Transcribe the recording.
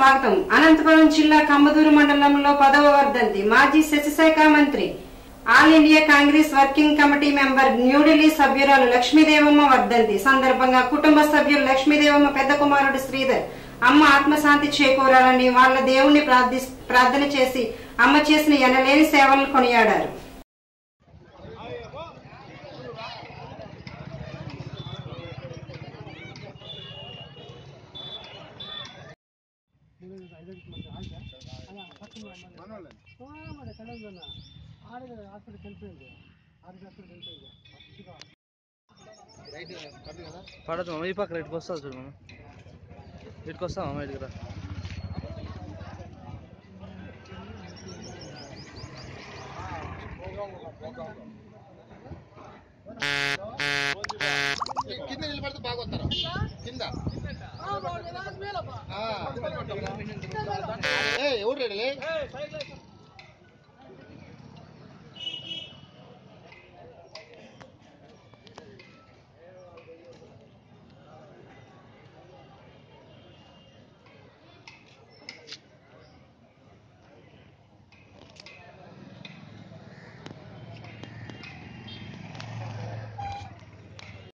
స్వాగతం అనంతపురం జిల్లా కంబదూరు మండలంలో పదవ వర్ధంతి మాజీ శశిశాఖ మంత్రి all India Congress working committee member New Delhi సభ్యురాలు లక్ష్మీదేవమ్మ వర్ధంతి సందర్భంగా కుటుంబ సభ్యులు లక్ష్మీదేవమ్మ పెద్ద కుమారుడు శ్రీధర్ అమ్మ ఆత్మశాంతి చేకూరాలని వాళ్ళ దేవుణ్ణి ప్రార్థి ప్రార్థన చేసి అమ్మ చేసిన ఎనలేని సేవలను కొనియాడారు పడదు మామ ఈ పక్కన ఇటుకు వస్తావు చూడు మామ ఇటుకు వస్తావా మామ ఇటుకు రా కింద నిలబడితే బాగా వస్తారు కింద ఆ. ఏ ఎవరు రెడీ